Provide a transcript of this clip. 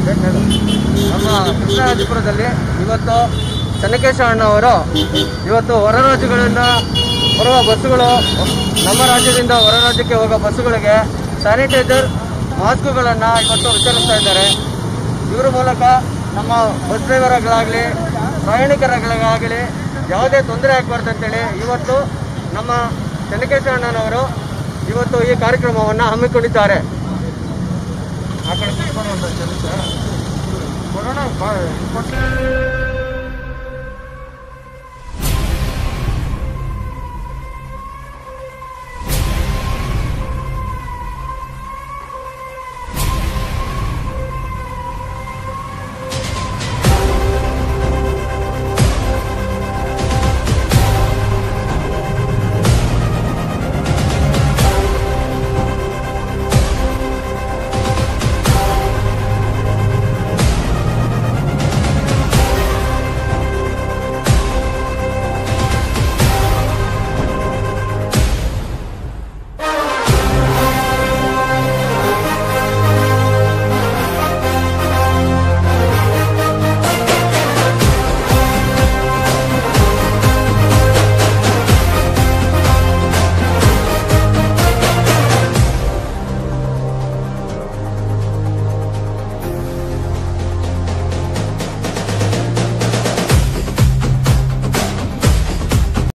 ನಮ್ಮ ಕೃಷ್ಣರಾಜಪುರದಲ್ಲಿ ಇವತ್ತು ಚೆನ್ನಕೇಶವ ಅಣ್ಣವರು ಇವತ್ತು ಹೊರ ರಾಜ್ಯಗಳಿಂದ ಬರುವ ಬಸ್ಸುಗಳು ನಮ್ಮ ರಾಜ್ಯದಿಂದ ಹೊರ ರಾಜ್ಯಕ್ಕೆ ಹೋಗೋ ಬಸ್ಸುಗಳಿಗೆ ಸ್ಯಾನಿಟೈಸರ್ ಮಾಸ್ಕ್ಗಳನ್ನು ಇವತ್ತು ವಿತರಿಸ್ತಾ ಇದ್ದಾರೆ ಇವರ ಮೂಲಕ ನಮ್ಮ ಬಸ್ ಡ್ರೈವರ್ಗಳಾಗಲಿ ಪ್ರಯಾಣಿಕರುಗಳಿಗಾಗಲಿ ಯಾವುದೇ ತೊಂದರೆ ಆಗಬಾರ್ದು ಅಂತೇಳಿ ಇವತ್ತು ನಮ್ಮ ಚೆನ್ನಕೇಶವ ಅಣ್ಣನವರು ಇವತ್ತು ಈ ಕಾರ್ಯಕ್ರಮವನ್ನು ಹಮ್ಮಿಕೊಂಡಿದ್ದಾರೆ ಆ ಕಡೆ ಕೂತ್ಕೊಂಡು ಒಂದು ಕೆಲಸ ಕೊರೋನಾ ಬಾ-